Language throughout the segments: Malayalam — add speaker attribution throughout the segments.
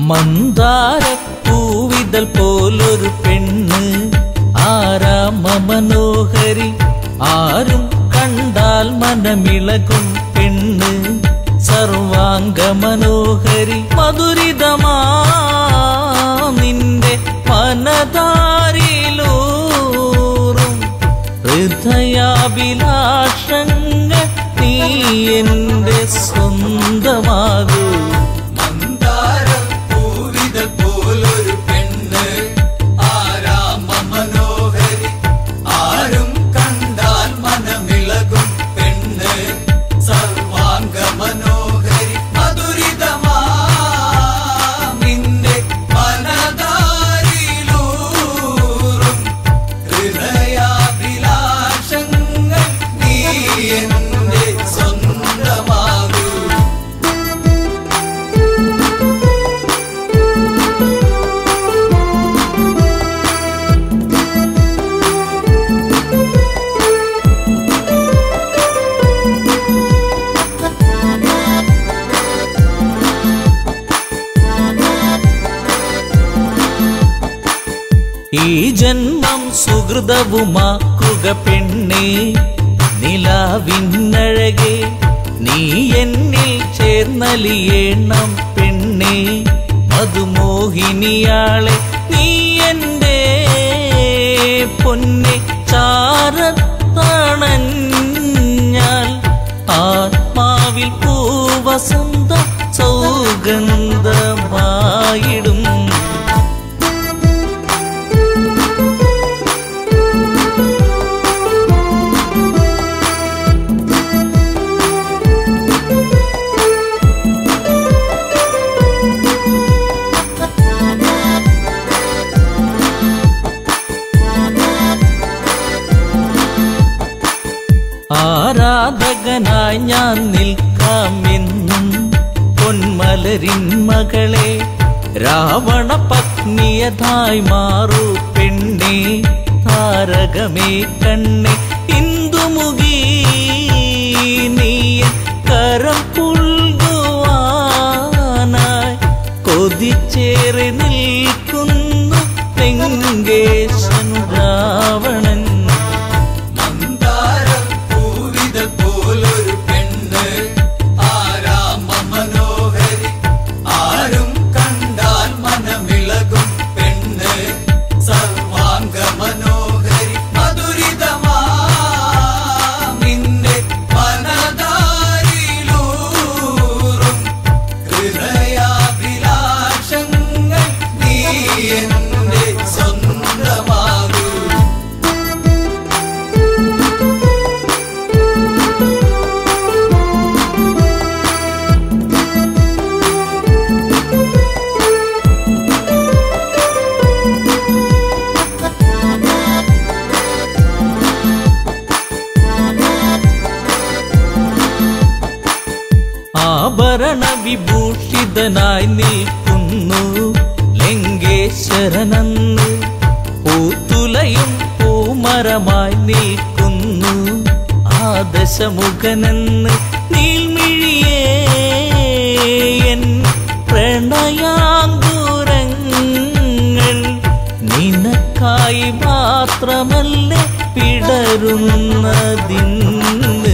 Speaker 1: മന്ദാര പൂവിതൽ പോലൊരു പെണ്ണ് ആരാമ മനോഹരി ആരും കണ്ടാൽ മനമിളകും പെണ്ണ് സർവാംഗ മനോഹരി മധുരിതമാ നിന്റെ മനതാരിലൂറും ഹൃദയാഭിലാഷങ്ങൾ നീ എന്റെ സ്വന്തമാകൂ
Speaker 2: മന്ദാരം പൂവിതൾ പോലൊരു പെണ്ണ് ആരാമ മനോഹരി ആരും കണ്ടാൽ മനമിളകും പെണ്ണ് സർവാംഗ മനോഹരി മധുരിതമാ നിന്റെ മനതാരിലൂറും ഹൃദയാഭിലാഷങ്ങൾ നീ എന്റെ സ്വന്തമാകൂ
Speaker 1: ഈ ജന്മം സുഹൃതവുമാക്കുക പെണ്ണേ നിലാവിന്നഴകെ നീ എന്നിൽ ചേർന്നലിയേണം പെണ്ണേ മധുമോഹിനിയാളെ നീ എൻ്റെ പൊന്നെ ചാരത്തണഞ്ഞാൽ ആത്മാവിൽ പൂവസന്ത സൗഗന്ധമായിടും ആരാധകനായി ഞാൻ നിൽക്കാമെന്നും പൊന്മലരിൻ മകളെ രാവണ പത്നിയതായി മാറൂ പെണ്ണെ താരകമേ കണ്ണെ ഇന്ദുമുഖി നീയ കരം പുൽകുവാനായി കൊതിച്ചേറി നിൽക്കുന്നു തെങ്കേശൻ രാവണൻ
Speaker 2: മന്ദാരം പൂവിതൾ പോലൊരു പെണ്ണ് ആരാമ മനോഹരി ആരും കണ്ടാൽ മനമിളകും പെണ്ണ് സർവാംഗ മനോഹരി മധുരിതമാ നിന്റെ മനതാരിലൂറും ഹൃദയാഭിലാഷങ്ങൾ നീ എന്റെ സ്വന്തമാകൂ
Speaker 1: ആഭരണ വിഭൂഷിതനായി നിൽക്കുന്നു ലങ്കേശ്വരനന്ന് പൂത്തുലയും പൂമരമായി നിൽക്കുന്നു ആദശമുഖനെന്ന് നീൽമിഴിയേ എൻ പ്രണയാങ്കുരങ്ങൾ നിനക്കായി മാത്രമല്ലേ പിടരുന്നതിന്ന്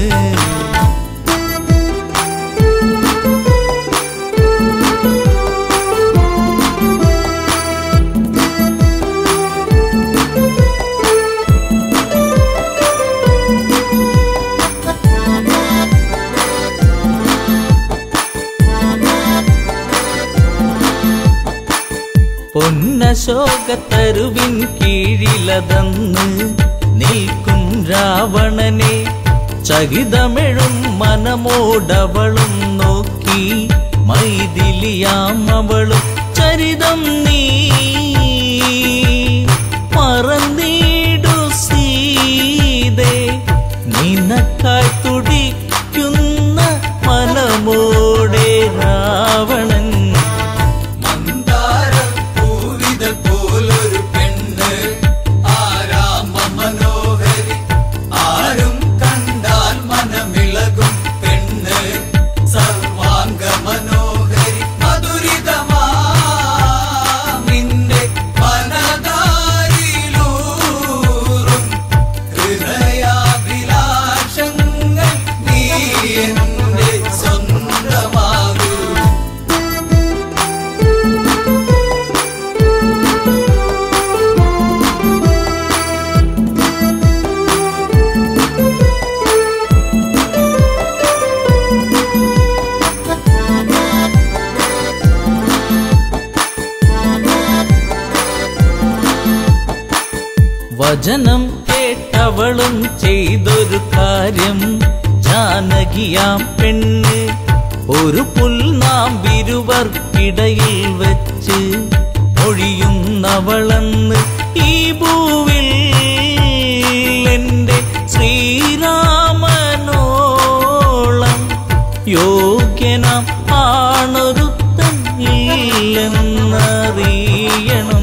Speaker 1: പൊന്നശോകത്തരുവിൻ കീഴിലതന്ന് നിൽക്കും രാവണനെ ചകിതമെഴും മനമോടവളും നോക്കി മൈതിലിയാം അവളും ചരിതം നീ മറന്നീടു സീതേ നിനക്കായി തുടിക്കുന്ന മനമോടെ രാവണൻ
Speaker 2: മന്ദാരം പൂവിതൾ പോലൊരു പെണ്ണ് ആരാമ മനോഹരി ആരും കണ്ടാൽ മനമിളകും പെണ്ണ് സർവാംഗ മനോഹരി മധുരിതമാ
Speaker 1: വചനം കേട്ടവളും ചെയ്തൊരു കാര്യം ജാനകിയാം പെണ്ണ് ഒരു പുൽനാമ്പിരുവർക്കിടയിൽ വെച്ച് ഒഴിയുന്നവളെന്ന് ഈ ഭൂവിൽ എന്റെ ശ്രീരാമനോളം യോഗ്യനാം ആണൊരുത്തൻ ഇല്ലെന്നറിയണം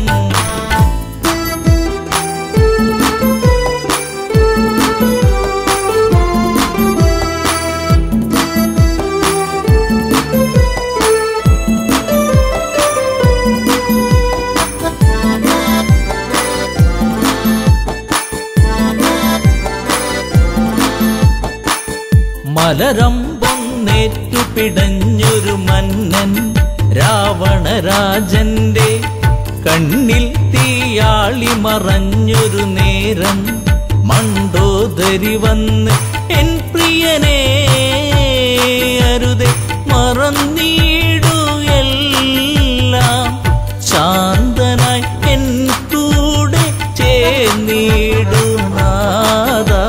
Speaker 1: മലരമ്പൊന്നേറ്റു പിടഞ്ഞൊരു മന്നൻ രാവണരാജന്റെ കണ്ണിൽ തീയാളി മറഞ്ഞൊരു നേരം മണ്ടോദരി വന്ന് എൻ പ്രിയനെ അരുതെ മറന്നീടു എല്ലാം ശാന്തനായി എൻ കൂടെ ചേർന്നിടു നാദാ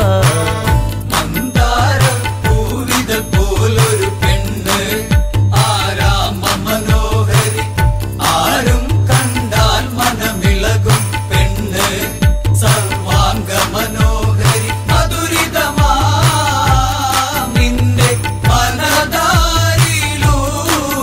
Speaker 2: മന്ദാരപ്പൂവിതൾ പോലൊരു പെണ്ണ് ആരാമ മനോഹരി ആരും കണ്ടാൽ മനമിളകും പെണ്ണ് സർവാംഗ മനോഹരി മധുരിതമാ നിന്റെ മനതാരിലൂറും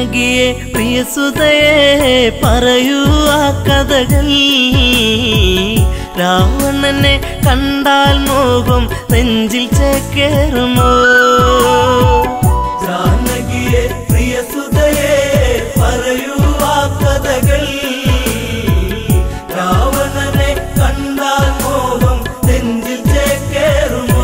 Speaker 1: ജാനകിയെ പ്രിയസുതയെ പറയൂ ആ കഥകൾ രാവണനെ കണ്ടാൽ മോഹം നെഞ്ചിൽ ചേക്കേറുമോ
Speaker 2: ജാനകിയെ പ്രിയസുതയെ പറയൂ ആ കഥകൾ രാവണനെ കണ്ടാൽ മോഹം നെഞ്ചിൽ ചേക്കേറുമോ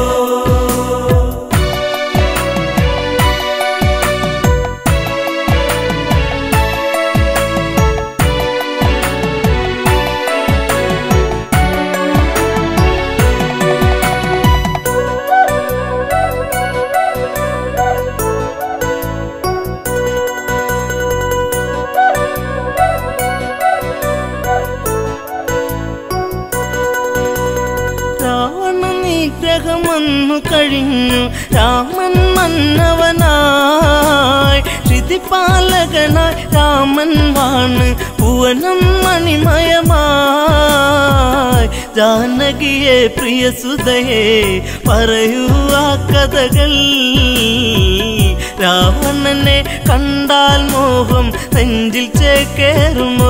Speaker 1: രാവണ നിഗ്രഹം വന്നു കഴിഞ്ഞു രാമൻ മന്നവനായി ശ്രുതിപാലകനായി രാമൻ വാണ് ഭുവനം മണിമയമായി ജാനകിയെ പ്രിയസുതയെ പറയൂ ആ കഥകൾ രാവണനെ കണ്ടാൽ മോഹം നെഞ്ചിൽ ചേക്കേറുമോ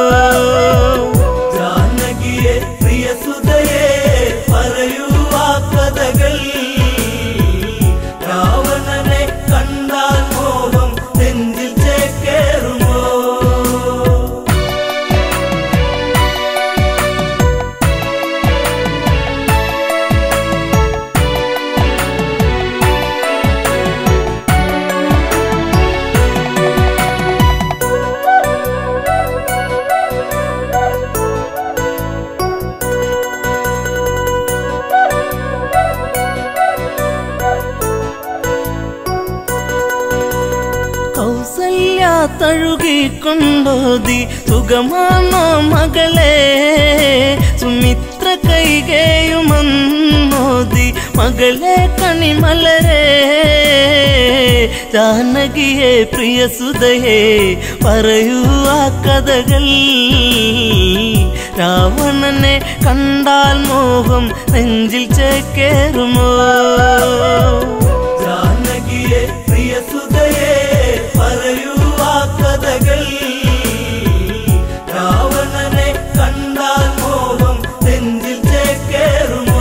Speaker 2: ജാനകിയെ പ്രിയസുതയെ പറയൂ ആ കഥകൾ രാവണനെ കണ്ടാൽ മോഹം നെഞ്ചിൽ ചേക്കേറുമോ
Speaker 1: കൗസല്യ തഴുകിക്കൊണ്ടോതി സുഖമാണോ മകളെ സുമിത്ര കൈകേയുമന്നോതി മകളെ കണിമലരെ ജാനകിയെ പ്രിയസുതയെ പറയൂ ആ കഥകൾ രാവണനെ കണ്ടാൽ മോഹം നെഞ്ചിൽ ചേക്കേറുമോ
Speaker 2: ജാനകിയെ പ്രിയസുതയെ പറയൂ ആ കഥകൾ രാവണനെ കണ്ടാൽ മോഹം നെഞ്ചിൽ ചേക്കേറുമോ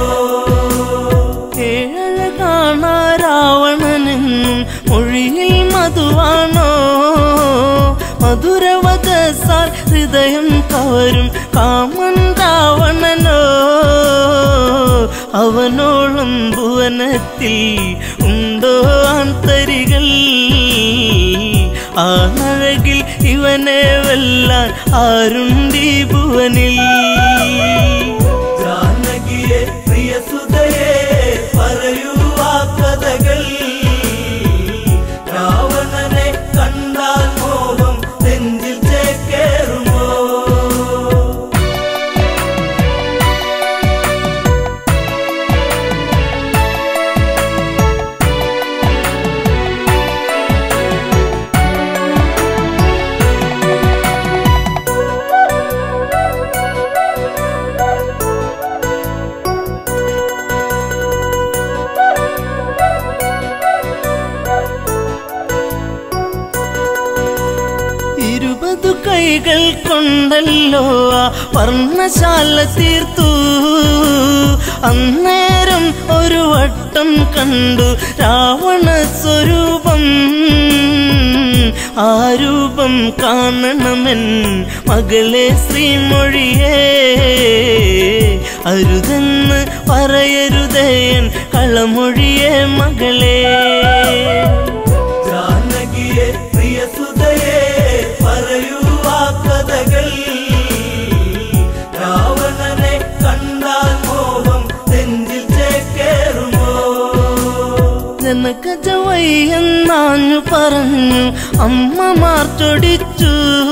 Speaker 1: ഏഴഴ കാണാ രാവണനെന്നും മൊഴിയിൽ മധുവാണോ മധുരവതസാൽ ഹൃദയം കവരും കാമൻ രാവണനോ അവനോളം ഭുവനത്തിൽ ഉണ്ടോ ആന്തരികൾ ആണഴകിൽ ഇവനെ വെല്ലാൻ ആരുണ്ടീ ഭുവനിൽ
Speaker 2: ജാനകിയെ പ്രിയസുതയെ പറയൂ ആ കഥകൾ രാവണനെ കണ്ടാൽ മോഹം നെഞ്ചിൽ ചേക്കേറുമോ
Speaker 1: ഇരുപതു കൈകൾ കൊണ്ടല്ലോ ആ വർണ്ണശാല തീർത്തു അന്നേരം ഒരു വട്ടം കണ്ടു രാവണ സ്വരൂപം ആ രൂപം കാണണമെൻ മകളെ ശ്രീമൊഴിയേ അരുതെന്ന് പറയരുതേൻ കളമൊഴിയേ മകളെ
Speaker 2: ജാനകിയെ പ്രിയസുതയെ പറയൂ ആ കഥകൾ രാവണനെ കണ്ടാൽ മോഹം നെഞ്ചിൽ ചേക്കേറുമോ
Speaker 1: ജനകജവയ്യെന്നാഞ്ഞു പറഞ്ഞു അമ്മമാർ ചൊടിച്ചു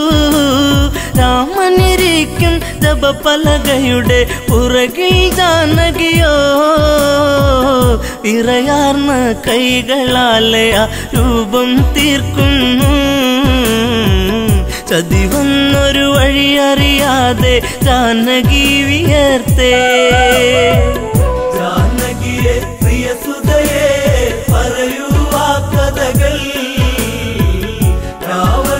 Speaker 1: രാമനിരിക്കും ജപപലകയുടെ പുറകിൽ ജാനകിയോ ഇറയാർന്ന കൈകളാലെ ആ രൂപം തീർക്കുന്നു ചതിവന്നൊരു വഴി അറിയാതെ ജാനകി വിയർത്തേ
Speaker 2: ജാനകിയെ പ്രിയസുതയെ പറയൂ ആ കഥകൾ രാവണ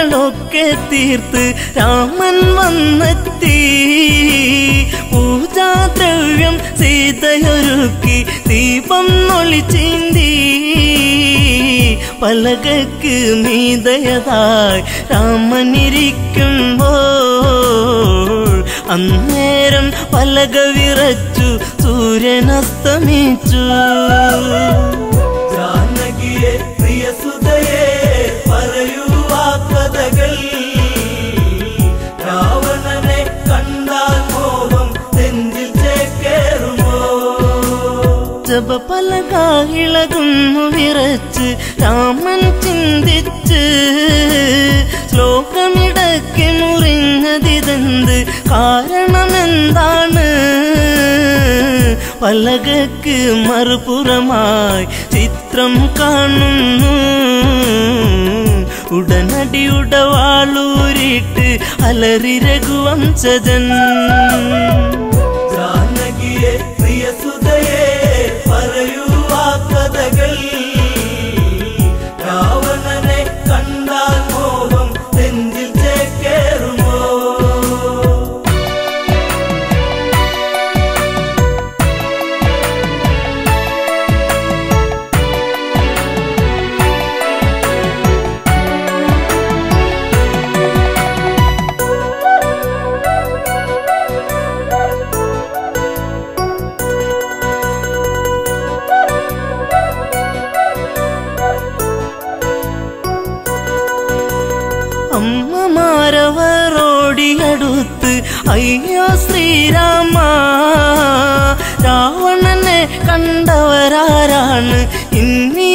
Speaker 1: കർമ്മങ്ങളൊക്കെ തീർത്ത് രാമൻ വന്നെത്തി പൂജാദ്രവ്യം സീതയൊരുക്കി ദീപം നൊളിച്ചിന്തി പലകക്ക് മീതയതായി രാമനിരിക്കുമ്പോൾ അന്നേരം പലക വിറച്ചു സൂര്യനസ്തമിച്ചു
Speaker 2: ജാനകിയെ പ്രിയസുതയെ പറയൂ ആ കഥകൾ രാവണനെ കണ്ടാൽ മോഹം നെഞ്ചിൽ ചേക്കേറുമോ
Speaker 1: ജപ പലക ഇളകുന്നു വിറച്ച് രാമൻ ചിന്തിച്ച് ശ്ലോകമിടയ്ക്ക് മുറിഞ്ഞതിതെന്ത് കാരണമെന്താണ് പലകക്ക് മറുപുറമായി ചിത്രം കാണുന്നു ഉടനടി ഉടവാളൂരിട്ട് അലറി രഘുവംശജൻ
Speaker 2: ജാനകിയെ പ്രിയസുതയെ പറയൂ ആ കഥകൾ രാവണനെ കണ്ടാൽ മോഹം നെഞ്ചിൽ ചേക്കേറുമോ
Speaker 1: അമ്മമാരവരോടിയടുത്ത് അയ്യോ ശ്രീരാമ രാവണനെ കണ്ടവരാരാണ് ഇന്നി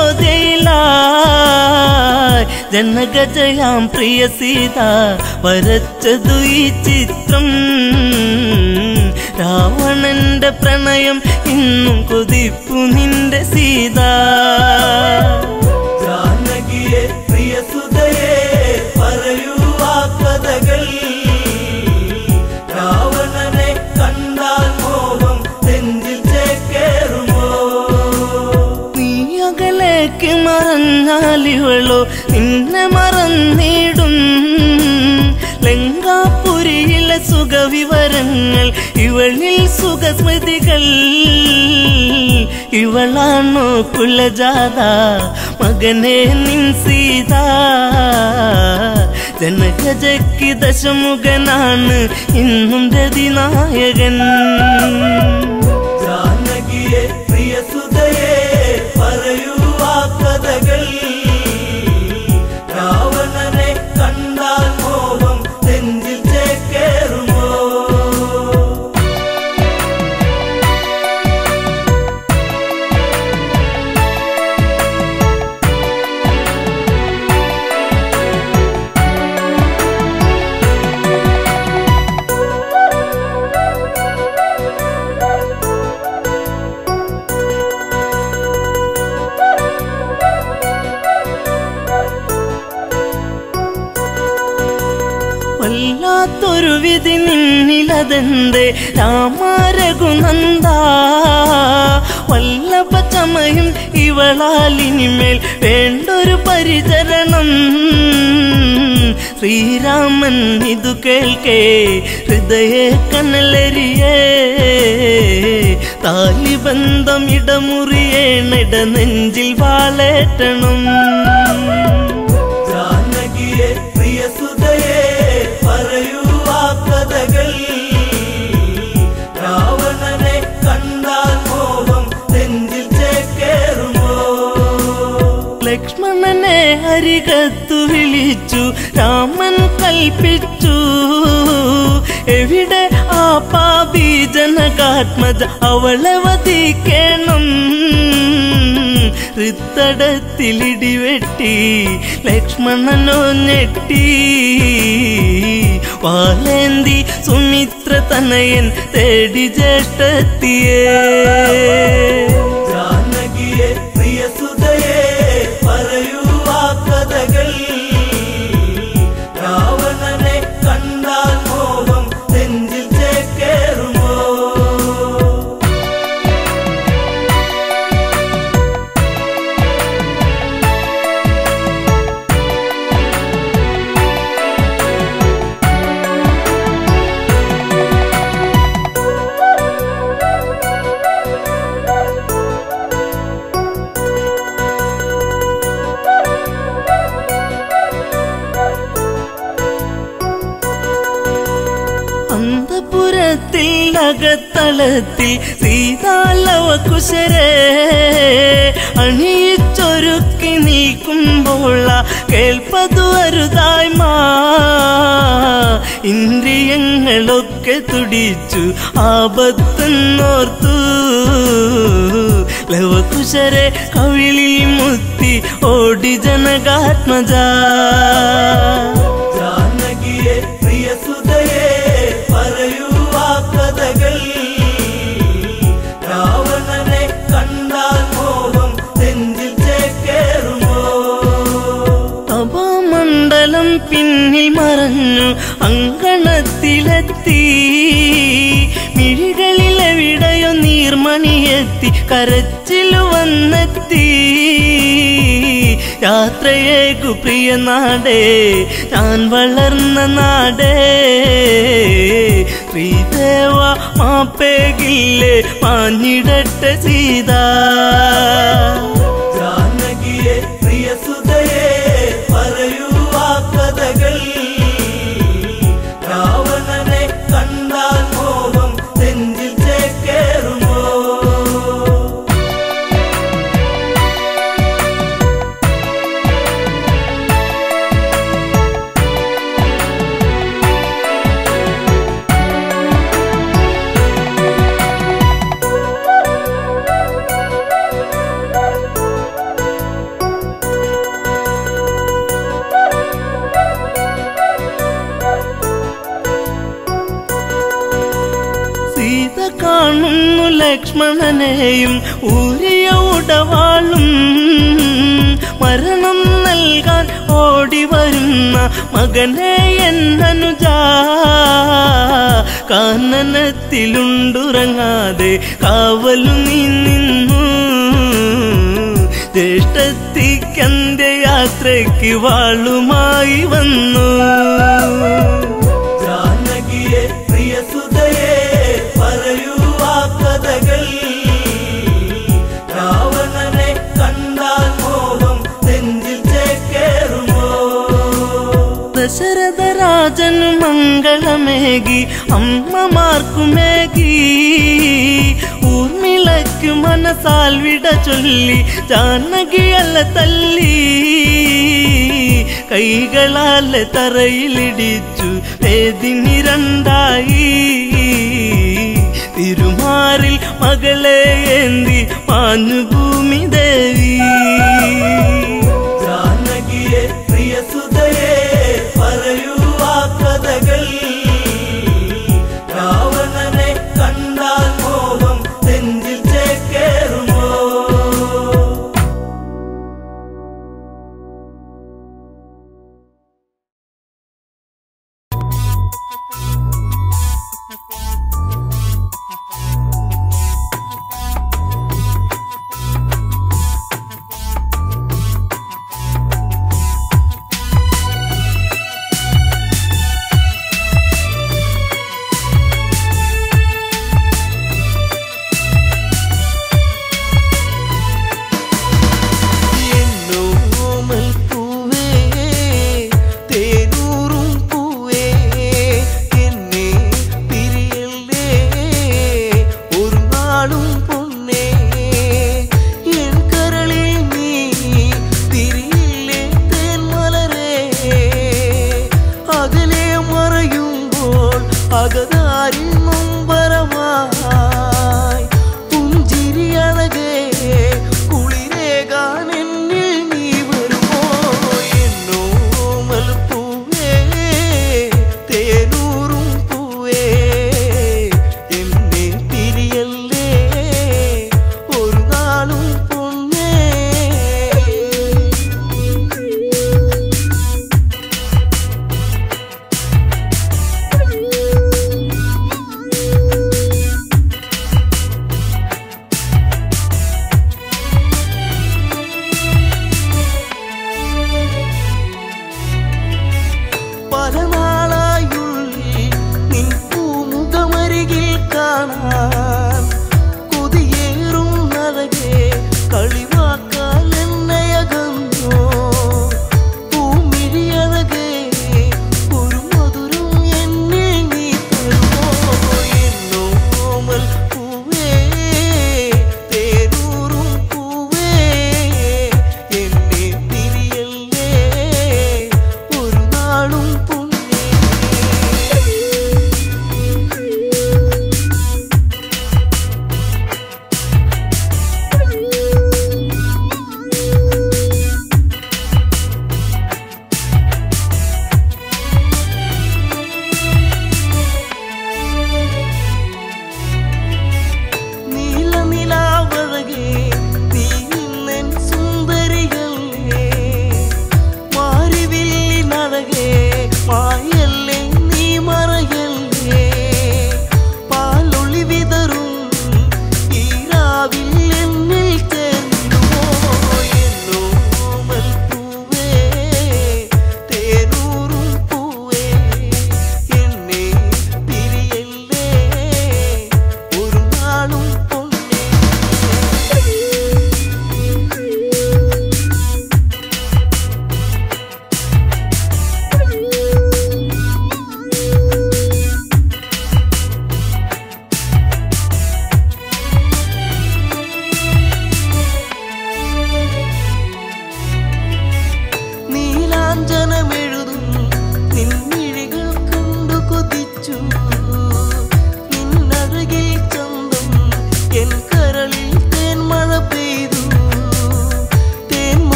Speaker 1: അയോധ്യയിലായി ജനകജയാം പ്രിയ സീത വരച്ചതു ഈ ചിത്രം രാവണന്റെ പ്രണയം ഇന്നും കൊതിപ്പു നിന്റെ സീത
Speaker 2: ജാനകിയെ പ്രിയസുതയെ പറയൂ ആ കഥകൾ രാവണനെ കണ്ടാൽ മോഹം നെഞ്ചിൽ ചേക്കേറുമോ
Speaker 1: നീ അകലേക്ക് മറഞ്ഞാലിവളോ നിന്നെ മറന്നിടും ലങ്കാപുരിയിലെ സുഖവിവരങ്ങൾ ഇവളിൽ സുഖസ്മൃതികൾ ഇവളാണോ കുലജാത മകനെ നിൻ സീത ജനകജയ്ക്ക് ദശമുഖനാണ് ഇന്നും രതിനായകൻ
Speaker 2: ജാനകിയെ പ്രിയസുതയെ പറയൂ ആ കഥകൾ രാവണനെ കണ്ടാൽ മോഹം നെഞ്ചിൽ ചേക്കേറുമോ
Speaker 1: വല്ലാത്തൊരു വിധി നിന്നിലതെന്തേ രാമരഘുനന്ദ വല്ലഭ ചമയും ഇവളാലിനിമേൽ വേണ്ടൊരു പരിചരണം ശ്രീരാമൻ ഇതു കേൾക്കേ ഹൃദയ കനലരിയേ താലിബന്ധം ഇടമുറിയേണിട നെഞ്ചിൽ വാളേറ്റണം
Speaker 2: ജാനകിയെ പ്രിയസുതയെ പറയൂ ആ കഥകൾ രാവണനെ കണ്ടാൽ മോഹം നെഞ്ചിൽ ചേക്കേറുമോ
Speaker 1: ലക്ഷ്മണനെ അരികത്തു വിളിച്ചു രാമൻ കൽപ്പിച്ചു എവിടെ ആ പാപി ജനകാത്മജ അവളെ വധിക്കണം ഹൃത്തടത്തിലിടിവെട്ടി ലക്ഷ്മണനോ ഞെട്ടി വാലേന്തി സുമിത്ര തനയൻ തേടി ജ്യേഷ്ഠത്തിയേ
Speaker 2: ജാനകിയെ പ്രിയസുതയെ പറയൂ ആ കഥകൾ രാവണനെ കണ്ടാൽ മോഹം നെഞ്ചിൽ ചേക്കേറുമോ
Speaker 1: ആ അകത്തളത്തിൽ സീതാലവ കുശരേ അണിയിച്ചൊരുക്കി നിൽക്കുമ്പോൾ ആ കേൾപ്പതു അരുതായ്മ ഇന്ദ്രിയങ്ങളൊക്കെ തുടിച്ചു ആപത്തെന്നോർത്തു ലവകുശരെ കവിളിൽ മുത്തി ഓടി ജനകാത്മജ
Speaker 2: ജാനകിയെ പ്രിയ സുതയെ പറയൂ ആ കഥകൾ രാവണനെ കണ്ടാൽ മോഹം നെഞ്ചിൽ ചേക്കേറുമോ
Speaker 1: തപോമണ്ഡലം പിന്നിൽ മറഞ്ഞു അങ്കണത്തിലെത്തി മിഴികളിൽ എവിടെയോ നീർമണിയെത്തി കരച്ചിലു വന്നെത്തി യാത്രയേക്കു പ്രിയ നാടേ ഞാൻ വളർന്ന നാടേ ശ്രീദേവ മാപ്പേകില്ലേ മാഞ്ഞിടട്ടെ സീതാ
Speaker 2: ജാനകിയെ പ്രിയ സുതയെ പറയൂ ആ കഥകൾ രാവണനെ കണ്ടാൽ മോഹം നെഞ്ചിൽ ചേക്കേറുമോ
Speaker 1: സീത കാണുന്നു ലക്ഷ്മണനെയും ഊരിയ ഉടവാളും മരണം നൽകാൻ ഓടി വരുന്ന മകനെ എന്നനുജ കാനനത്തിലുണ്ടുറങ്ങാതെ കാവലു നീ നിന്നു ജ്യേഷ്ഠത്തിക്കന്ത്യയാത്രയ്ക്ക് വാളുമായി വന്നു
Speaker 2: ജാനകിയെ പ്രിയ സുതയെ പറയൂ ആ കഥകൾ രാവണനെ കണ്ടാൽ മോഹം നെഞ്ചിൽ ചേക്കേറുമോ
Speaker 1: ദശരഥ രാജനു മംഗളമേകി അമ്മമാർക്കുമേകി ഊർമിളയ്ക്കു മനസാൽ വിട ചൊല്ലി ജാനകിയല്ല തല്ലി കൈകളാലെ തറയിലിടിച്ചു വേദിനി രണ്ടായി തിരുമാറിൽ മകളെ ഏന്തി മാഞ്ഞു ഭൂമി ദേവി
Speaker 2: ജാനകിയെ പ്രിയ സുതയെ പറയൂ ആ കഥകൾ രാവണനെ കണ്ടാൽ മോഹം നെഞ്ചിൽ ചേക്കേറുമോ
Speaker 3: Thank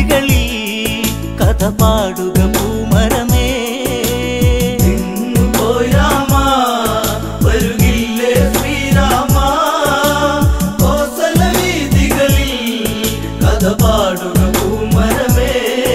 Speaker 1: വീതികളിൽ കഥ പാടുക പൂമരമേ
Speaker 2: പോയി രാമ വരുകില്ലേ ശ്രീരാമ കോസല വീതികളിൽ കഥ പാടുക പൂമരമേ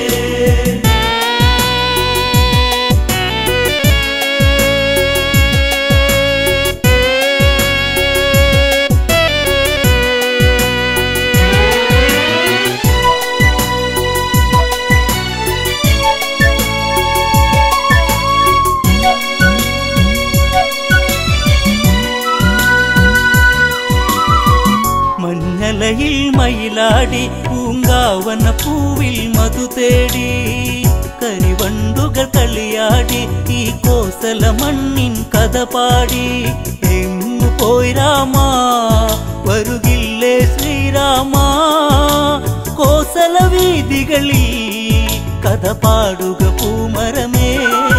Speaker 1: മഞ്ഞലയിൽ മയിലാടി പൂങ്കാവന പൂവിൽ മധു തേടി കരിവണ്ടുകൾ കളിയാടി ഈ കോസല മണ്ണിൻ കഥ പാടി എങ്ങു പോയി രാമ വരുകില്ലേ ശ്രീരാമ കോസല വീതികളിൽ കഥ പാടുക പൂമരമേ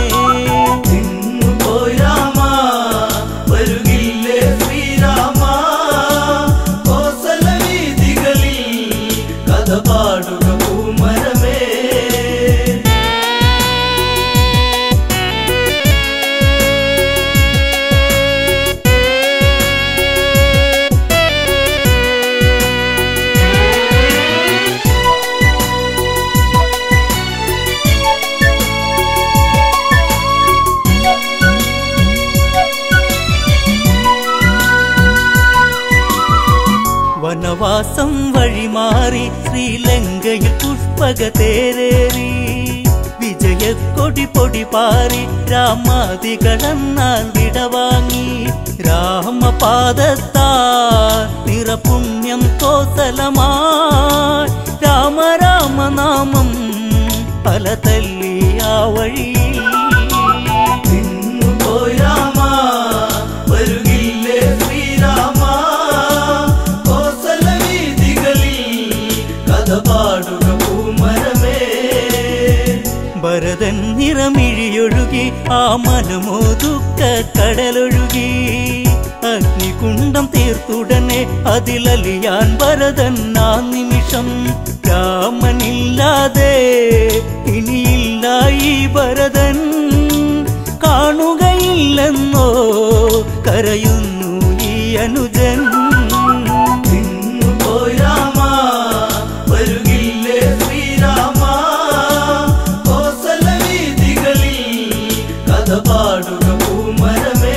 Speaker 2: പോയി രാമ വരുകില്ലേ ശ്രീരാമ കോസല വീതികളിൽ കഥ പാടുക പൂമരമേ
Speaker 1: വനവാസം വഴിമാറി ശ്രീലങ്കയിൽ പുഷ്പക തേരേറി വിജയക്കൊടി പൊടി പാറി രാമാദികളെന്നാൽ വിടവാങ്ങി രാമപാദത്താ നിറപുണ്യം കോസലമായി രാമ രാമനാമം പല തല്ലി ആ വഴിയിൽ
Speaker 2: പോയി രാമ വരുകില്ലേ ശ്രീരാമ കോസല വീതികളിൽ കഥ പാടുക പൂമരമേ
Speaker 1: ഭരതൻ നിറമിഴിയൊഴുകി ആ മനമോ ദുഃഖ കടലൊഴുകി അഗ്നികുണ്ഡം തീർത്തുടനെ അതിലലിയാൻ ഭരതൻ ആ നിമിഷം രാമനില്ലാതെ ഇനിയില്ല ഈ ഭരതൻ കാണുകയില്ലെന്നോ കരയുന്നു ഈ അനുജൻ
Speaker 2: പോയി രാമ വരുകില്ലേ ശ്രീരാമ കോസല വീതികളിൽ കഥ പാടുക പൂമരമേ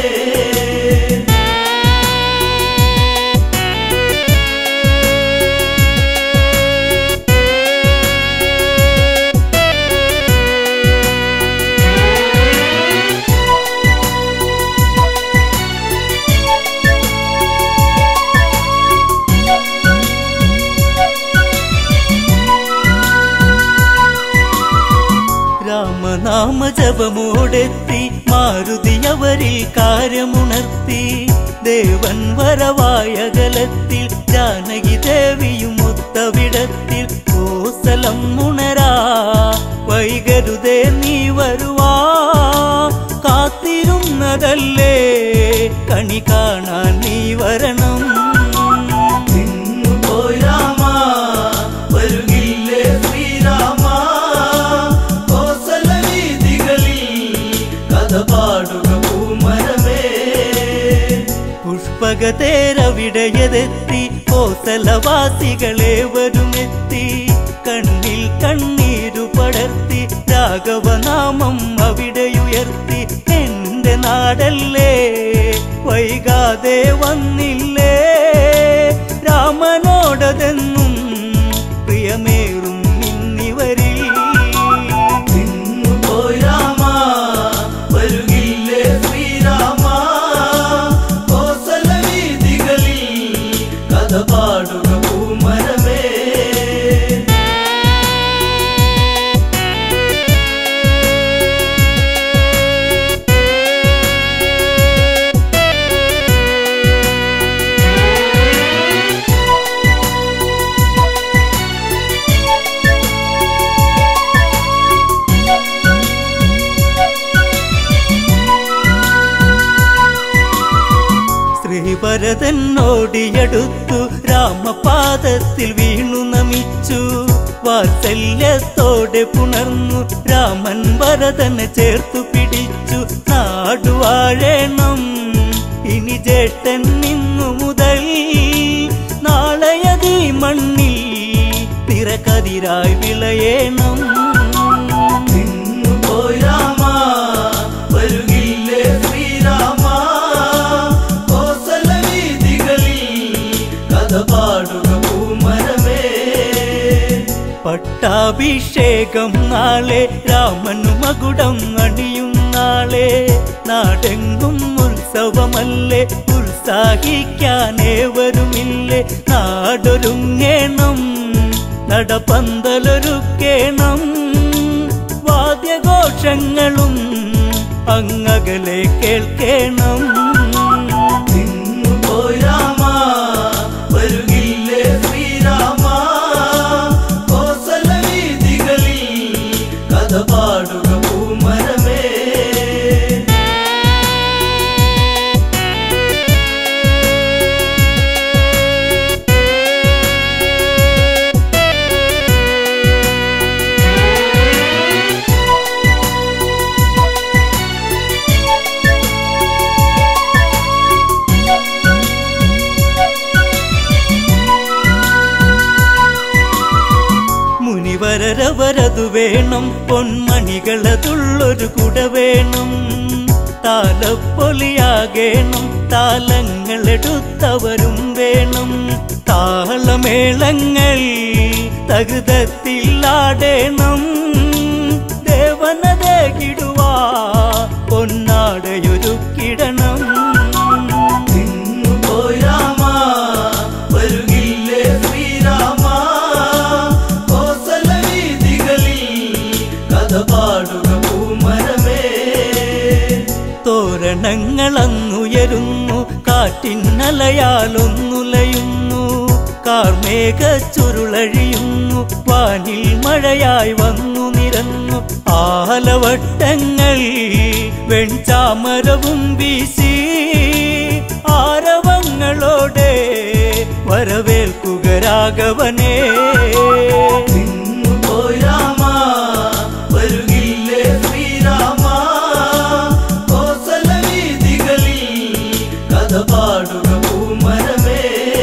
Speaker 1: രാമനാമ ജപമോടെത്തി മാരുതി അവരിൽ കാര്യമുണർത്തി ദേവൻ വരവായകലത്തിൽ ജാനകി ദേവിയും ഒത്തവിടത്തിൽ കോസലം ഉണരാ വൈകരുതേ നീ വരുവാ കാത്തിരുന്നതല്ലേ കണി കാണാൻ നീ വരണം
Speaker 2: പോയി രാമ വരുകില്ലേ ശ്രീരാമ കോസല വീതികളിൽ കഥ പാടുക പൂമരമേ
Speaker 1: പുഷ്പകതേരവിടയതെത്തി കോസലവാസികളെ വരുമെത്തി കണ്ണിൽ കണ്ണീരു പടർത്തി രാഘവനാമം അവിടെയുയർത്തി എന്റെ നാടല്ലേ വൈകാതെ വന്നില്ലേ രാമനോടതെന്നും പ്രിയമേറും ഇന്നിവരിൽ
Speaker 2: പോയി രാമ വരുകില്ലേ ശ്രീരാമ കോസല വീതികളിൽ കഥ പാടുക പൂമരമേ
Speaker 1: ശ്രീഭരതനോടിയടുത്തു രാമപാദത്തിൽ വീണു നമിച്ചു വാത്സല്യത്തോടെ പുണർന്നു രാമൻ വരതനെ ചേർത്തു പിടിച്ചു നാടുവാഴേണം ഇനി ജേട്ടൻ നിന്നു മുതൽ നാളെയതീ മണ്ണിൽ നിറകതിരായി വിളയേണം
Speaker 2: നിന്നു പോയി രാമ വരുകില്ലേ ശ്രീരാമ കോസല വീതികളിൽ കഥ പാടുക പൂമരമേ
Speaker 1: പട്ടാഭിഷേകം നാളെ രാമനു മകുടം അണിയും നാളെ നാടെങ്കും ഉത്സവമല്ലേ ഉത്സാഹിക്കാനേവരുമില്ലേ നാടൊരുങ്ങേണം നടപ്പന്തലൊരുക്കേണം വാദ്യഘോഷങ്ങളും അങ്ങകലെ കേൾക്കേണം
Speaker 2: നിന്നു പോയി രാമ വരുകില്ലേ ശ്രീരാമ കോസല വീതികളിൽ കഥ പാടുക പൂമരമേ
Speaker 1: മുനിവരരവരതു വേണം പൊന്മണികളതുള്ളൊരു കുട വേണം താലപ്പൊലിയാകേണം താലങ്ങളെടുത്തവരും വേണം താളമേളങ്ങൾ തകുതത്തിലാടേണം ദേവനതകിടുവാ പൊന്നാടയൊരുക്കിടണം
Speaker 2: നിന്നു പോയി രാമ വരുകില്ലേ ശ്രീരാമ കോസല വീതികളിൽ കഥ പാടുക പൂമരമേ
Speaker 1: തോരണങ്ങളങ്ങുയരുന്നു കാറ്റിന്നലയാലൊന്നുലയുന്നു കാർമേഘ ചുരുളഴിയുന്നു വാനിൽ മഴയായി വന്നു നിരന്നു ആലവട്ടങ്ങൾ വെൺചാമരവും വീശി ആരവങ്ങളോടെ വരവേൽക്കുക രാഘവനേ
Speaker 2: നിന്നു പോയി രാമ വരുകില്ലേ ശ്രീരാമ കോസല വീതികളിൽ കഥ പാടുക പൂമരമേ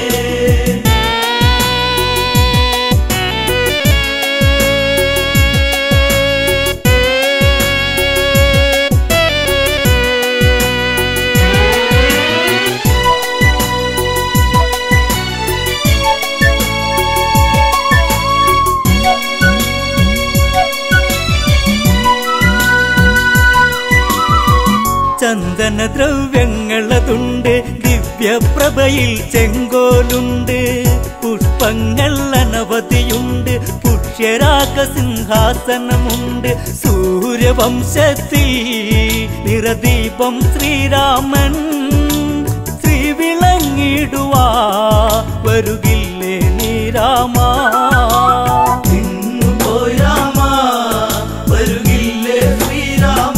Speaker 1: ചന്ദന ദ്രവ്യങ്ങളതുണ്ട് ദിവ്യപ്രഭയിൽ ചെങ്കോലുണ്ട് പുഷ്പങ്ങൾ അനവധിയുണ്ട് പുഷ്യരാഗ സിംഹാസനമുണ്ട് സൂര്യവംശത്തിൽ നിറദീപം ശ്രീരാമൻ ശ്രീവിളങ്ങിടുവാ വരുകില്ലേ നീരാമാ
Speaker 2: നിന്നു പോയി രാമ വരുകില്ലേ ശ്രീരാമ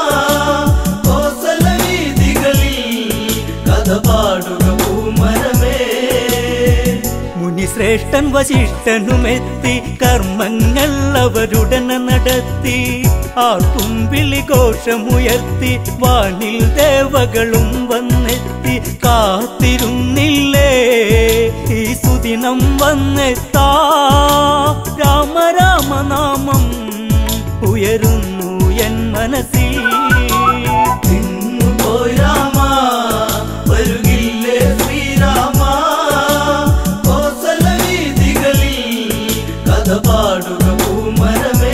Speaker 2: കോസല വീതികളിൽ കഥ പാടുക പൂമരമേ
Speaker 1: മുനിശ്രേഷ്ഠൻ വശിഷ്ഠനുമെത്തി കർമ്മങ്ങൾ അവരുടനെ നടത്തി ആർക്കും വിളിഘോഷമുയർത്തി വാനിൽ ദേവകളും വന്നെത്തി കാത്തിരുന്നില്ലേ ഈ സുദിനം വന്നെത്താ രാമ രാമനാമം ഉയരുന്നു എൻ മനസ്സിൽ
Speaker 2: നിന്നു പോയി രാമ വരുകില്ലേ ശ്രീരാമ കോസല വീതികളിൽ കഥ പാടുക പൂമരമേ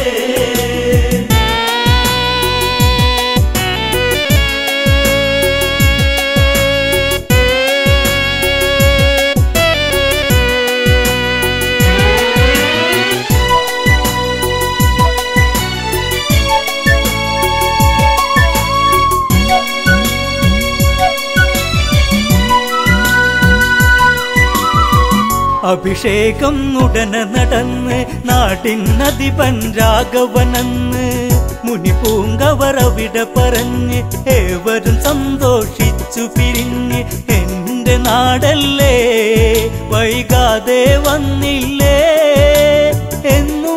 Speaker 1: അഭിഷേകം ഉടനെ നടന്ന് നാട്ടിനധിപൻ രാഘവനെന്ന് മുനി പൂങ്കവർ അവിടെ പറഞ്ഞ് ഏവരും സന്തോഷിച്ചു പിരിഞ്ഞ് എന്റെ നാടല്ലേ വൈകാതെ വന്നില്ലേ എന്നു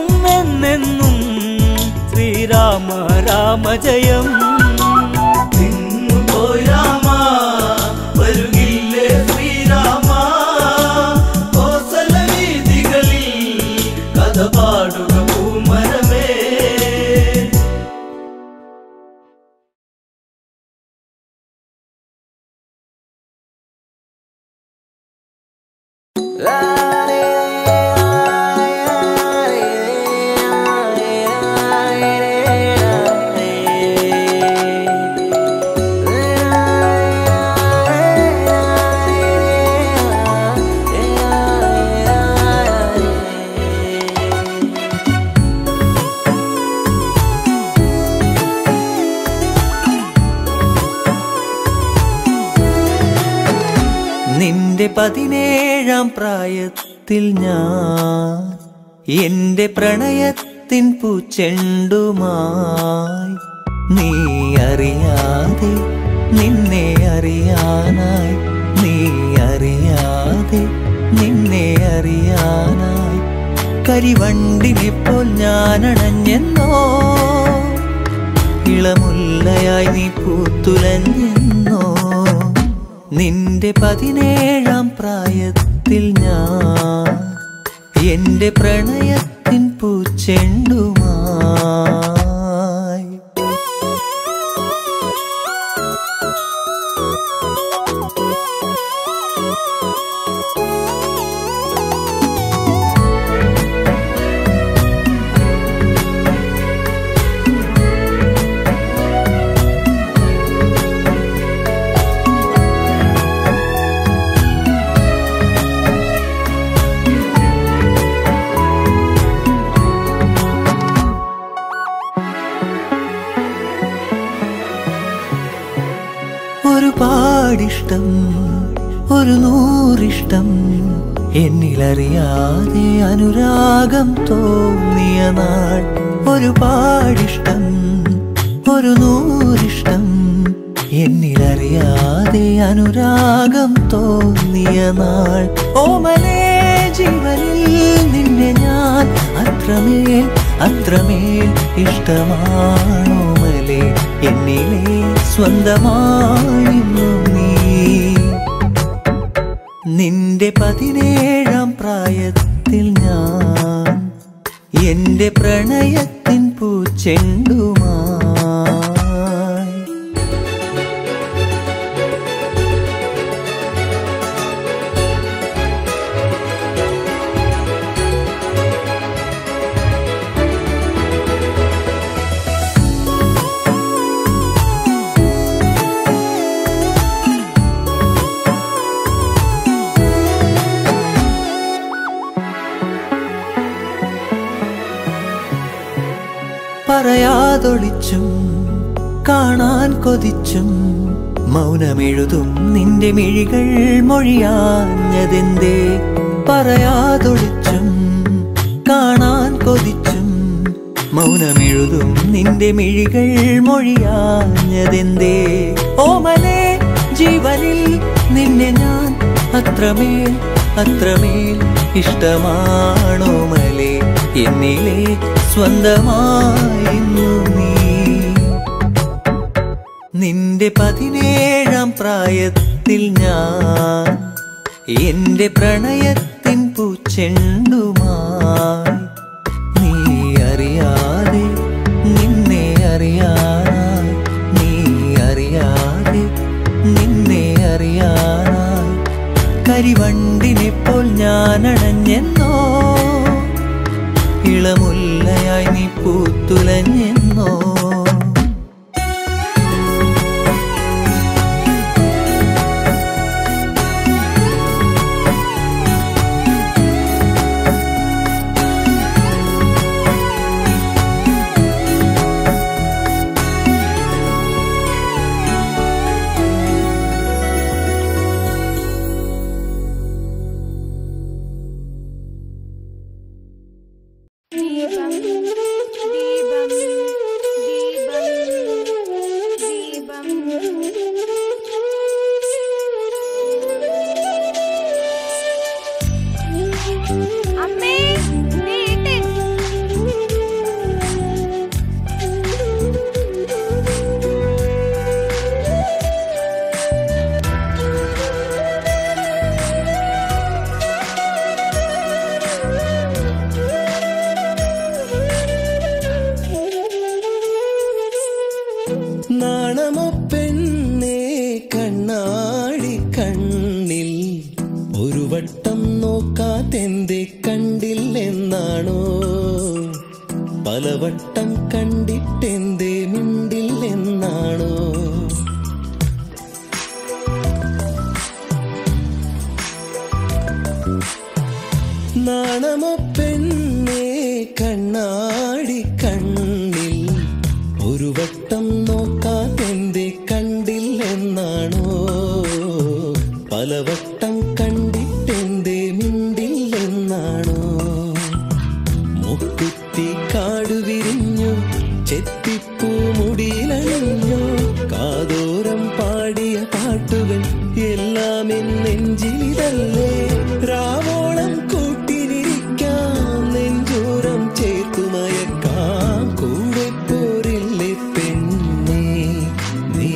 Speaker 1: രാമ രാമ ജയം
Speaker 2: നിന്നുപോയി രാമ വരുകില്ലേ ശ്രീരാമ കോസല വീതികളിൽ കഥ പാടുക പൂമരമേ
Speaker 1: നിന്റെ പതിനേഴാം പ്രായത്തിൽ ഞാൻ എന്റെ പ്രണയത്തിൻ പൂച്ചെണ്ടുമായി നീ അറിയാതെ നിന്നെ അറിയാനായി നീ അറിയാതെ നിന്നെ അറിയാനായി കരിവണ്ടിനെ പോൽ ഞാൻ അണഞ്ഞെന്നോ ഇളമുല്ലയായി നീ പൂത്തുലഞ്ഞെന്നോ നിന്റെ പതിനേഴാം പ്രായത്തിൽ ഞാൻ എന്റെ പ്രണയത്തിൻ പൂച്ചെണ്ടുമായി ഒരുപാടിഷ്ടം ഒരു നൂറിഷ്ടം എന്നിലറിയാതെ അനുരാഗം തോന്നിയ നാൾ ഒരുപാടിഷ്ടം ഒരു നൂറിഷ്ടം എന്നിലറിയാതെ അനുരാഗം തോന്നിയ നാൾ ഓമലേ ജീവനിൽ നിന്നെ ഞാൻ അത്രമേൽ അത്രമേൽ ഇഷ്ടമാണോമലേ എന്നിലെ സ്വന്തമായിരുന്നു നീ നിന്റെ പതിനേഴാം പ്രായത്തിൽ ഞാൻ എന്റെ പ്രണയത്തിൻ പൂച്ചെണ്ടുമായി പറയാതൊളിച്ചും കാണാൻ കൊതിച്ചും മൗനമെഴുതും നിന്റെ മിഴികൾ മൊഴിയാഞ്ഞതെന്തേ പറയാതൊളിച്ചും കാണാൻ കൊതിച്ചും മൗനമെഴുതും നിന്റെ മിഴികൾ മൊഴിയാഞ്ഞതെന്തേ ഓമലേ ജീവനിൽ നിന്നെ ഞാൻ അത്രമേൽ അത്രമേൽ ഇഷ്ടമാണോമലേ എന്നിലെ സ്വന്തമായിരുന്നു നീ നിന്റെ പതിനേഴാം പ്രായത്തിൽ ഞാൻ എന്റെ പ്രണയത്തിൻ പൂച്ചെണ്ടുമായി നീ അറിയാതെ നിന്നെ അറിയാനായി നീ അറിയാതെ നിന്നെ അറിയാനായി കരിവണ്ടിനെ പോൽ ഞാൻ അണഞ്ഞെന്നോ ഇളമുല്ലയായി നീ പൂത്തുലഞ്ഞെന്നോ
Speaker 3: ദീപം ദീപം
Speaker 1: പലവട്ടം കണ്ടിട്ടെന്തേ മിണ്ടില്ലെന്നാണോ നാണമോ പെണ്ണേ കണ്ണാടി കണ്ണിൽ ഒരു വട്ടം നോക്കാതെന്തേ കണ്ടില്ലെന്നാണോ പലവട്ടം കണ്ടിട്ടെന്തേ മിണ്ടില്ലെന്നാണോ മുക്കുത്തി കാടു വിരിഞ്ഞു ചെത്തിപ്പൂ മുടിയിലണിഞ്ഞു കാതോരം പാടിയ പാട്ടുകൾ എല്ലാം എന്നെഞ്ചിലിതല്ലേ രാവോളം കൂട്ടിനിരിക്കാം നെഞ്ചോരം ചേർത്തുമയക്കാം കൂടെ പോരില്ലേ പെണ്ണേ നീ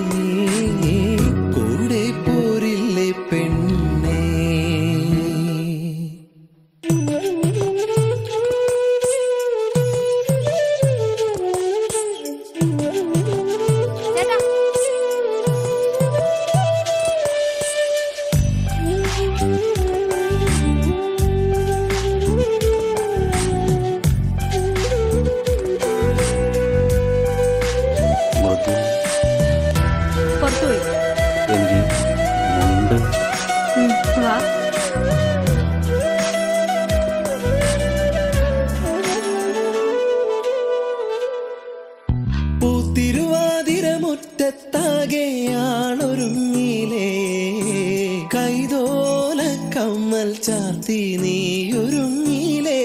Speaker 1: കൂടെ പോരില്ലേ പെണ്ണേ
Speaker 3: ചേട്ടാ
Speaker 4: മൃദു
Speaker 3: പുറത്തുപോയി
Speaker 4: എനിക്ക് മുണ്ട്
Speaker 3: വാ
Speaker 1: പൂത്തിരുവാതിര മുറ്റത്താകെയാണൊരുങ്ങിലേ കൈതോല കമ്മൽ ചാർത്തി നീയൊരുങ്ങിലേ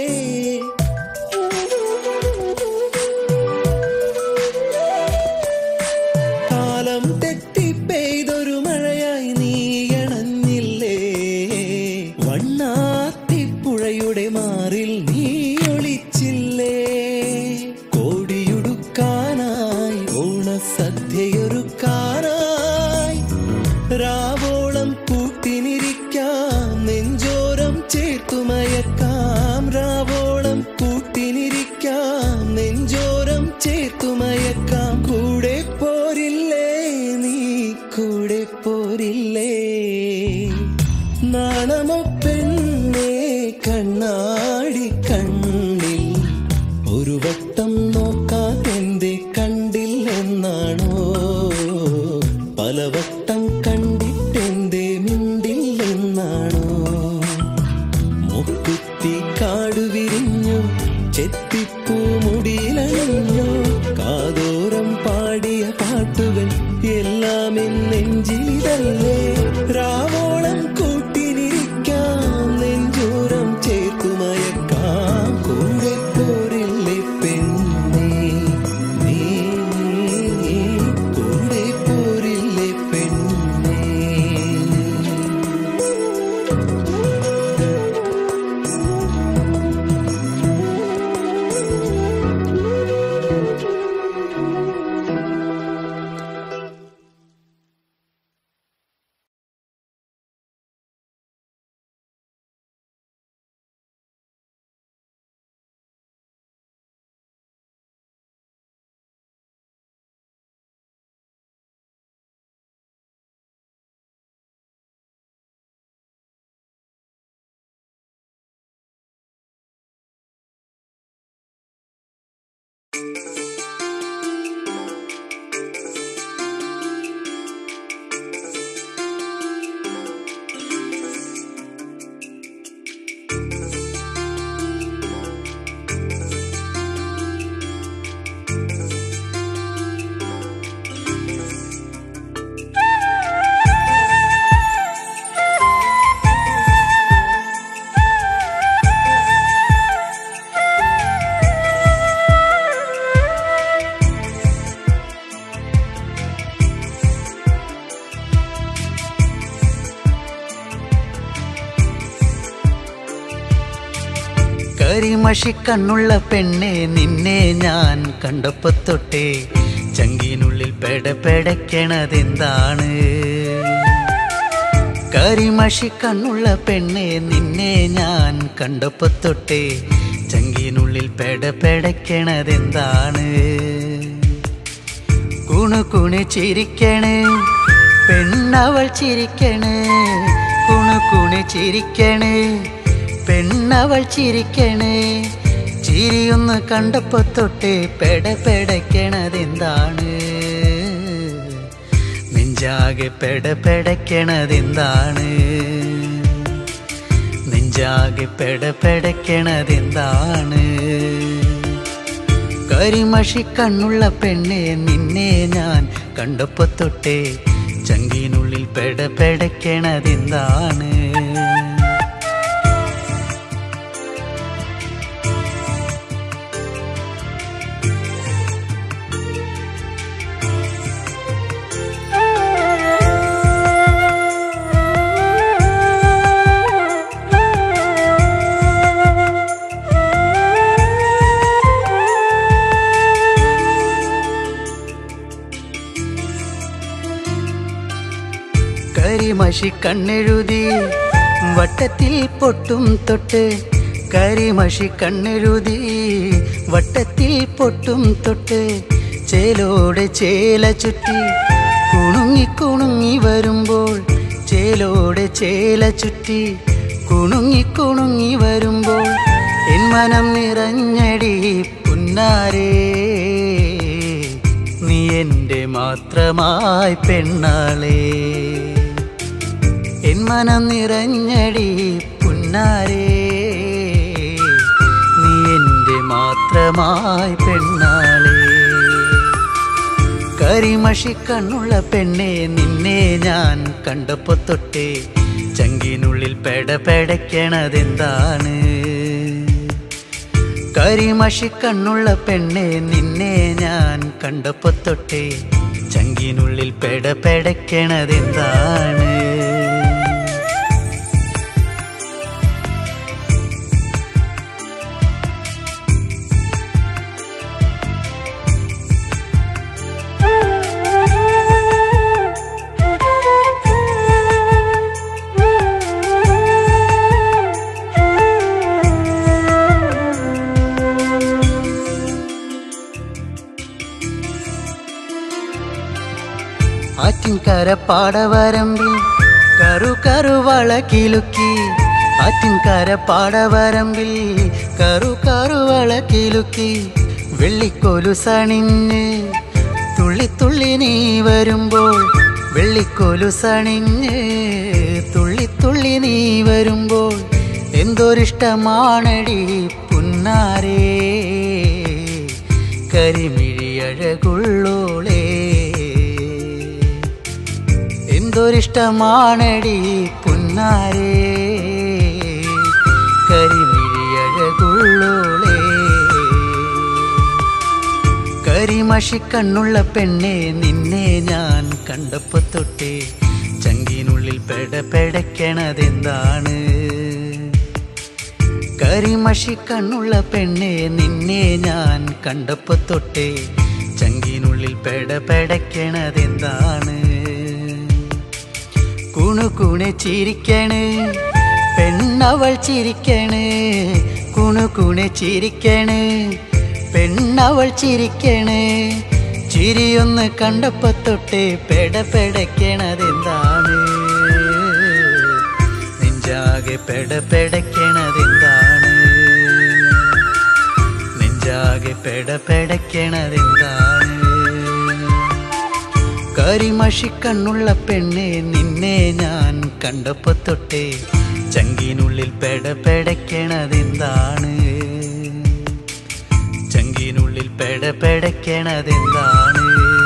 Speaker 1: കാലം തെറ്റി പെയ്തൊരു മഴയായി നീയണഞ്ഞില്ലേ വണ്ണാത്തിപ്പുഴയുടെ മാറിൽ നീ ഒളിച്ചില്ലേ കോടിയുടുക്കാനായി ഓണസദ്യയൊരുക്കാനായി രാവോളം കൂട്ടിനിരിക്കാം നെഞ്ചോരം ചേർത്തുമയക്കാം രാവോളം കൂട്ടിനിരിക്കാം നെഞ്ചോരം ചേർത്തുമയക്കാം കൂടെ പോരില്ലേ നീ കൂടെ പോരില്ലേ നാണമോ പെണ്ണേ കണ്ണാടി കണ്ണിൽ ഒരു വട്ടം നോക്കാതെന്തേ കണ്ടില്ലെന്നാണോ പലവട്ടം കണ്ടിട്ടെന്തേ മിണ്ടില്ലെന്നാണോ മുക്കുത്തി കാടു വിരിഞ്ഞു ചെത്തിപ്പൂ മുടിയിലണിഞ്ഞു കാതോരം പാടിയ പാട്ടുകൾ എല്ലാം എന്നെഞ്ചിലിതല്ലേ രാവോളം കൂട്ടിനിരിക്കാം നെഞ്ചോരം ചേർത്തുമയക്കാം കൂടെ പോരില്ലേ പെണ്ണേ നീ കൂടെ പോരില്ലേ പെണ്ണേ
Speaker 5: കരിമഷിക്കണ്ണുള്ള പെണ്ണെ നിന്നെ ഞാൻ കണ്ടപ്പോ തൊട്ടേ ചങ്കിനുള്ളിൽ പെടപ്പെടയ്ക്കണതെന്താണ് കരിമഷിക്കണ്ണുള്ള പെണ്ണെ നിന്നെ ഞാൻ കണ്ടപ്പോ തൊട്ടേ ചങ്കിനുള്ളിൽ പെടപ്പെടയ്ക്കണതെന്താണ് കുണു കുണു ചിരിക്കണ് പെണ്ണവൾ ചിരിക്കണ് കുണു കുണു ചിരിക്കണ് പെണ്ണവൾ ചിരിക്കണ് ചിരിയൊന്ന് കണ്ടപ്പോ തൊട്ടേ പെട പെടയ്ക്കണതെന്താണ് നെഞ്ചാകെ പെട പെടയ്ക്കണതെന്താണ് നെഞ്ചാകെ പെട പെടയ്ക്കണതെന്താണ് കരിമഷി കണ്ണുള്ള പെണ്ണെ നിന്നെ ഞാൻ കണ്ടപ്പോ തൊട്ടേ ചങ്കിനുള്ളിൽ പെട പെടയ്ക്കണതെന്താണ് കരിമഷി കണ്ണെഴുതി വട്ടത്തിൽ പൊട്ടും തൊട്ട് കരിമഷി കണ്ണെഴുതി വട്ടത്തിൽ പൊട്ടും തൊട്ട് ചേലോടെ ചേല ചുറ്റി കുണുങ്ങി കുണുങ്ങി വരുമ്പോൾ ചേലോടെ ചേല ചുറ്റി കുണുങ്ങി കുണുങ്ങി വരുമ്പോൾ എൻ മനം നിറഞ്ഞടി പുന്നാരേ നീ എൻ്റെ മാത്രമായി പെണ്ണാളേ എൻ മനം നിറഞ്ഞടി പുന്നാരേ നീ എൻ്റെ മാത്രമായി പെണ്ണാളേ കരിമഷി കണ്ണുള്ള പെണ്ണെ നിന്നെ ഞാൻ കണ്ടപ്പോ തൊട്ടേ ചങ്കിനുള്ളിൽ പെട പെടയ്ക്കണതെന്താണ് കരിമഷി കണ്ണുള്ള പെണ്ണെ നിന്നെ ഞാൻ കണ്ടപ്പോ തൊട്ടേ ചങ്കിനുള്ളിൽ പെട പെടയ്ക്കണതെന്താണ് ആറ്റിൻകര പാടവരമ്പിൽ കറു കറുവള കിലുക്കി ആറ്റിൻകര പാടവരമ്പിൽ കറു കറുവള കിലുക്കി വെള്ളിക്കോലു സണിഞ്ഞ് തുള്ളി തുള്ളി നീ വരുമ്പോൾ വെള്ളിക്കോലു സണിഞ്ഞ് തുള്ളി തുള്ളി നീ വരുമ്പോൾ എന്തൊരിഷ്ടമാണടി പുന്നാരേ കരിമിഴിയഴകുള്ളോളേ എന്തൊരിഷ്ടമാണടി പുന്നാരേ കരിമിഴിയഴകുള്ളോളേ കരിമഷി കണ്ണുള്ള പെണ്ണെ നിന്നെ ഞാൻ കണ്ടപ്പോ തൊട്ടേ ചങ്കിനുള്ളിൽ പെട പെടയ്ക്കണതെന്താണ് കരിമഷി കണ്ണുള്ള പെണ്ണെ നിന്നെ ഞാൻ കണ്ടപ്പോ തൊട്ടേ ചങ്കിനുള്ളിൽ പെട പെടയ്ക്കണതെന്താണ് കുണു കുണെ ചിരിക്കണ് പെണ്ണവൾ ചിരിക്കണ് കുണു കുണെ ചിരിക്കണ് പെണ്ണവൾ ചിരിക്കണ് ചിരിയൊന്ന് കണ്ടപ്പോ തൊട്ടേ പെട പെടയ്ക്കണതെന്താണ് നെഞ്ചാകെ പെട പെടയ്ക്കണതെന്താണ് നെഞ്ചാകെ പെട പെടയ്ക്കണതെന്താണ് കരിമഷി കണ്ണുള്ള പെണ്ണെ നിന്നെ ഞാൻ കണ്ടപ്പോ തൊട്ടേ ചങ്കിനുള്ളിൽ പെട പെടയ്ക്കണതെന്താണ് ചങ്കിനുള്ളിൽ പെട പെടയ്ക്കണതെന്താണ്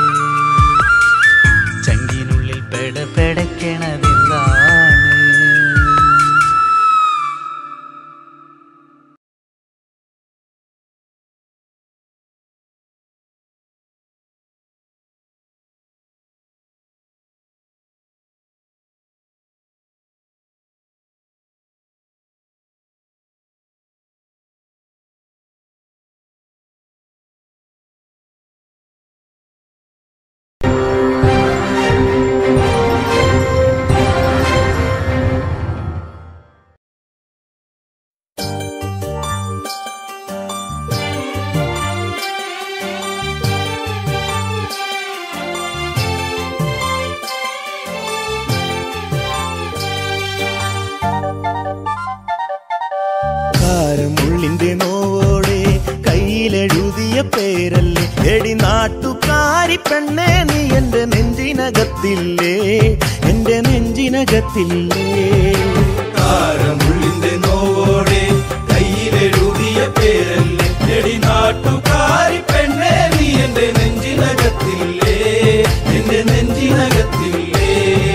Speaker 5: ചങ്കിനുള്ളിൽ പെട പെടയ്ക്കണതെന്താണ്
Speaker 3: ും
Speaker 1: പേരല്ലേ എടി നാട്ടുകാരി പെണ്ണേ നീ എന്റെ നെഞ്ചിനകത്തില്ലേ എന്റെ നെഞ്ചിനകത്തില്ലേ
Speaker 2: കാരമുള്ളിന്റെ നോവോടെ കയ്യിലെഴുതിയ പേരല്ലേ എടി നാട്ടുകാരി പെണ്ണേ നീ എന്റെ നെഞ്ചിനകത്തില്ലേ എന്റെ നെഞ്ചിനകത്തില്ലേ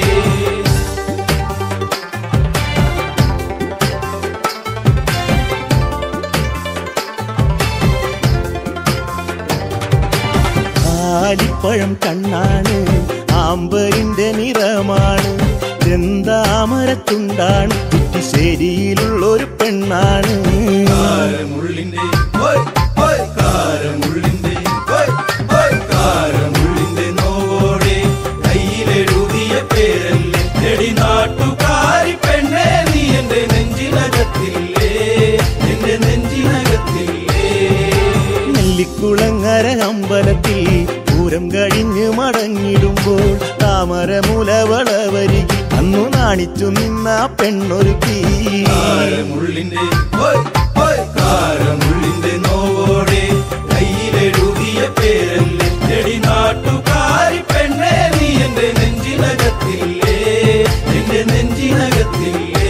Speaker 1: ആലിപ്പഴം കണ്ണാണ് ആമ്പരിന്റെ നിറമാണ് ചെന്താമരത്തുണ്ടാണ് കുറ്റിശ്ശേരിയിലുള്ളൊരു പെണ്ണാണ്
Speaker 2: കാരമുള്ളിന്റെ ഓയ്, ഓയ്, കാരമുള്ളിന്റെ ഓയ്, ഓയ്, കാരമുള്ളിന്റെ നോവോടെ കയ്യിലെഴുതിയ പേരല്ലേ എടി നാട്ടുകാരി പെണ്ണേ നീ എന്റെ നെഞ്ചിനകത്തില്ലേ എന്റെ നെഞ്ചിനകത്തില്ലേ
Speaker 1: നെല്ലിക്കുളങ്ങര അമ്പലത്തിൽ പൂരം കഴിഞ്ഞ് മടങ്ങിടുമ്പോൾ താമരമുലവളവരികി അന്നു നാണിച്ചു നിന്ന പെണ്ണൊരുക്കി
Speaker 2: കാരമുള്ളിന്റെ ഓയ്, ഓയ്, കാരമുള്ളിന്റെ നോവോടെ കയ്യിലെഴുതിയ പേരല്ലേ എടി നാട്ടുകാരി പെണ്ണേ നീ എന്റെ നെഞ്ചിനകത്തില്ലേ എന്റെ നെഞ്ചിനകത്തില്ലേ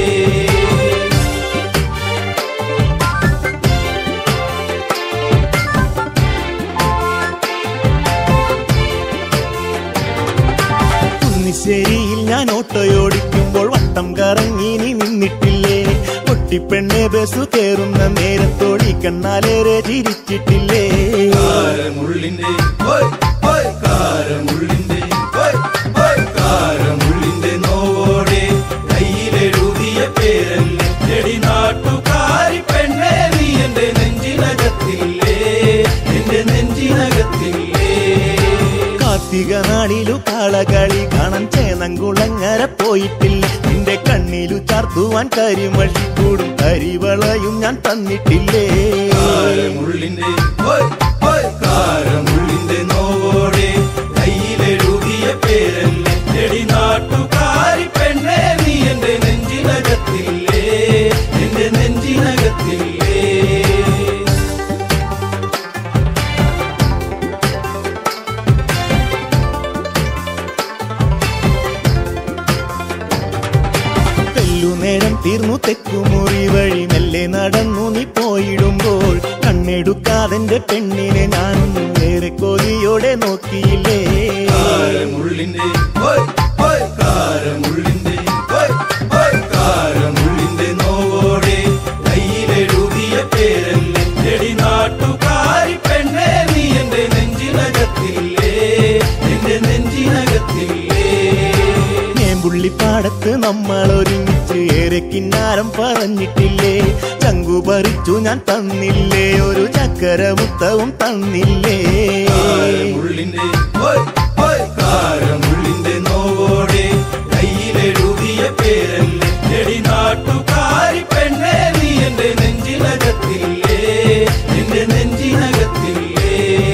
Speaker 1: കുന്നിശ്ശേരിയിൽ ഞാൻ ഓട്ടോയോടിക്കുമ്പോൾ വട്ടം കറങ്ങി നീ നിന്നിട്ടില്ലേ പൊട്ടിപ്പെണ്ണെ ബസ് കയറുന്ന നേരത്തോടി കണ്ണാലേറെ ചിരിച്ചിട്ടില്ലേ
Speaker 2: കാരമുള്ളിന്റെ ഓയ്, ഓയ്, കാരമുള്ളിന്റെ ഓയ്, ഓയ്, കാരമുള്ളിന്റെ നോവോടെ കയ്യിലെഴുതിയ പേരല്ലേ എടി നാട്ടുകാരി പെണ്ണേ നീ എന്റെ നെഞ്ചിനകത്തില്ലേ എന്റെ നെഞ്ചിനകത്തില്ലേ
Speaker 1: കാർത്തിക നാളിലു കാളകളി കാണാൻ ചേനങ്കുളങ്ങര പോയിട്ടില്ല നിന്റെ കണ്ണിലു ചാർത്തുവാൻ കരിമഷി കൂടും കരിവളയും ഞാൻ തന്നിട്ടില്ലേ
Speaker 2: കാരമുള്ളിന്റെ ഓയ്, ഓയ്, കാരമുള്ളിന്റെ നോവോടെ കയ്യിലെഴുതിയ പേരല്ലേ എടി നാട്ടുകാരി പെണ്ണേ നീ എന്റെ നെഞ്ചിനകത്തില്ലേ എന്റെ നെഞ്ചിനകത്തില്ലേ
Speaker 1: തെല്ലുനേരം തീർന്നു തെക്കുമുറി വഴി മെല്ലെ നടന്നു നീ പോയിടുമ്പോൾ കണ്ണെടുക്കാതെന്റെ പെണ്ണിനെ ഞാനൊന്നും ഏറെ കൊതിയോടെ നോക്കിയില്ലേ
Speaker 2: കാരമുള്ളിന്റെ ഓയ്, ഓയ്, കാരമുള്ളിന്റെ ഓയ്, ഓയ്, കാരമുള്ളിന്റെ നോവോടെ കയ്യിലെഴുതിയ പേരല്ലേ എടി നാട്ടുകാരി പെണ്ണേ നീ എന്റെ നെഞ്ചിനകത്തില്ലേ എന്റെ നെഞ്ചിനകത്തില്ലേ
Speaker 1: നേമ്പുള്ളിപ്പാടത്ത് നമ്മൾ ഒരുമിച്ച് ഏറെ കിന്നാരം പറഞ്ഞിട്ടില്ലേ ചങ്കു പറിച്ചു ഞാൻ തന്നില്ലേ ഒരു ചക്കര മുത്തവും തന്നില്ലേ
Speaker 2: കാരമുള്ളിന്റെ ഓയ്, ഓയ്, കാരമുള്ളിന്റെ നോവോടെ കയ്യിലെഴുതിയ പേരല്ലേ എടി നാട്ടുകാരി പെണ്ണേ നീ എന്റെ നെഞ്ചിനകത്തില്ലേ എന്റെ നെഞ്ചിനകത്തില്ലേ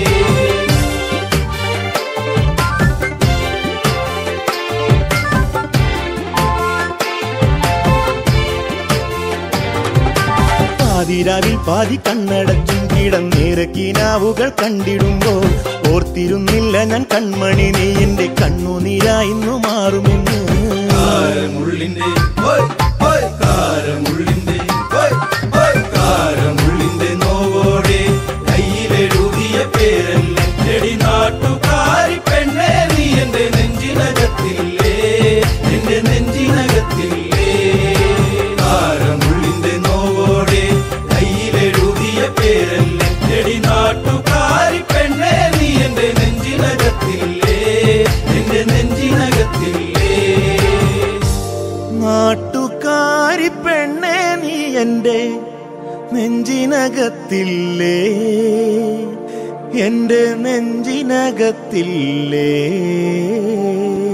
Speaker 1: പാതിരാവിൽ പാതി കണ്ണടച്ചും കിടന്നേറെ കിനാവുകൾ കണ്ടിടുമ്പോൾ ഓർത്തിരുന്നില്ല ഞാൻ കൺമണി നീ എന്റെ കണ്ണുനീരായിന്നു മാറുമെന്ന്
Speaker 2: കാരമുള്ളിന്റെ ഓയ്, ഓയ്, കാരമുള്ളിന്റെ ഓയ്, ഓയ്, കാരമുള്ളിന്റെ നോവോടെ കയ്യിലെഴുതിയ പേരല്ലേ എടി നാട്ടുകാരി പെണ്ണേ നീ എന്റെ നെഞ്ചിനകത്തില്ലേ എന്റെ നെഞ്ചിനകത്തില്ലേ കാരമുള്ളിന്റെ നോവോടെ കയ്യിലെഴുതിയ പേരല്ലേ എടി നാട്ടുകാരി പെണ്ണേ നീ എന്റെ നെഞ്ചിനകത്തില്ലേ എന്റെ നെഞ്ചിനകത്തില്ലേ
Speaker 1: നാട്ടുകാരി പെണ്ണെ നീ എന്റെ നെഞ്ചിനകത്തില്ലേ എന്റെ നെഞ്ചിനകത്തില്ലേ